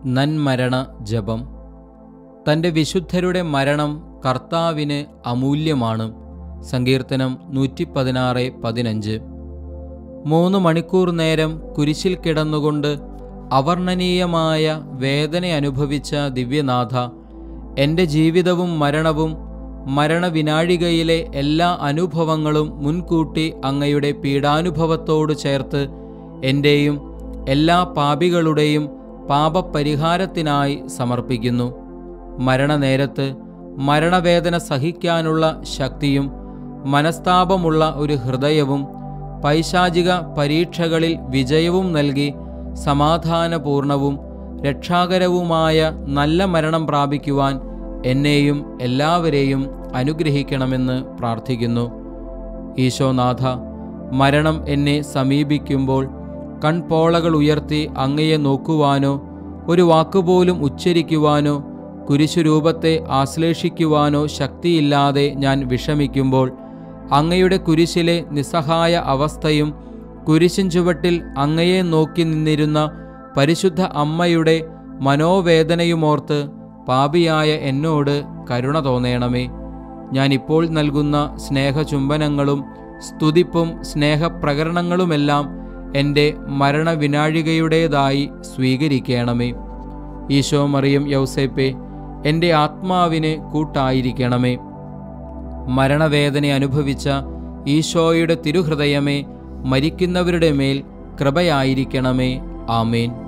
നന്മരണ ജപം തൻ്റെ വിശുദ്ധരുടെ മരണം കർത്താവിന് അമൂല്യമാണ് സങ്കീർത്തനം നൂറ്റി പതിനാറ് പതിനഞ്ച് മൂന്ന് മണിക്കൂർ നേരം കുരിശിൽ കിടന്നുകൊണ്ട് അവർണ്ണനീയമായ വേദന അനുഭവിച്ച ദിവ്യനാഥ എൻ്റെ ജീവിതവും മരണവും മരണവിനാഴികയിലെ എല്ലാ അനുഭവങ്ങളും മുൻകൂട്ടി അങ്ങയുടെ പീഡാനുഭവത്തോട് ചേർത്ത് എൻ്റെയും എല്ലാ പാപികളുടെയും പാപപരിഹാരത്തിനായി സമർപ്പിക്കുന്നു മരണനേരത്ത് മരണവേദന സഹിക്കാനുള്ള ശക്തിയും മനസ്താപമുള്ള ഒരു ഹൃദയവും പൈശാചിക പരീക്ഷകളിൽ വിജയവും നൽകി സമാധാനപൂർണവും രക്ഷാകരവുമായ നല്ല മരണം പ്രാപിക്കുവാൻ എന്നെയും എല്ലാവരെയും അനുഗ്രഹിക്കണമെന്ന് പ്രാർത്ഥിക്കുന്നു ഈശോനാഥ മരണം എന്നെ സമീപിക്കുമ്പോൾ കൺപോളകൾ ഉയർത്തി അങ്ങയെ നോക്കുവാനോ ഒരു വാക്കുപോലും ഉച്ചരിക്കുവാനോ കുരിശുരൂപത്തെ ആശ്ലേഷിക്കുവാനോ ശക്തിയില്ലാതെ ഞാൻ വിഷമിക്കുമ്പോൾ അങ്ങയുടെ കുരിശിലെ നിസ്സഹായ അവസ്ഥയും കുരിശിൻ ചുവട്ടിൽ അങ്ങയെ നോക്കി നിന്നിരുന്ന പരിശുദ്ധ അമ്മയുടെ മനോവേദനയുമോർത്ത് പാപിയായ എന്നോട് കരുണ തോന്നേണമേ ഞാൻ ഇപ്പോൾ നൽകുന്ന സ്നേഹചുംബനങ്ങളും സ്തുതിപ്പും സ്നേഹപ്രകരണങ്ങളുമെല്ലാം എൻ്റെ മരണവിനാഴികയുടേതായി സ്വീകരിക്കണമേ ഈശോ മറിയം യൗസേപ്പെ എൻ്റെ ആത്മാവിന് കൂട്ടായിരിക്കണമേ മരണവേദന അനുഭവിച്ച ഈശോയുടെ തിരുഹൃദയമേ മരിക്കുന്നവരുടെ മേൽ കൃപയായിരിക്കണമേ ആമേൻ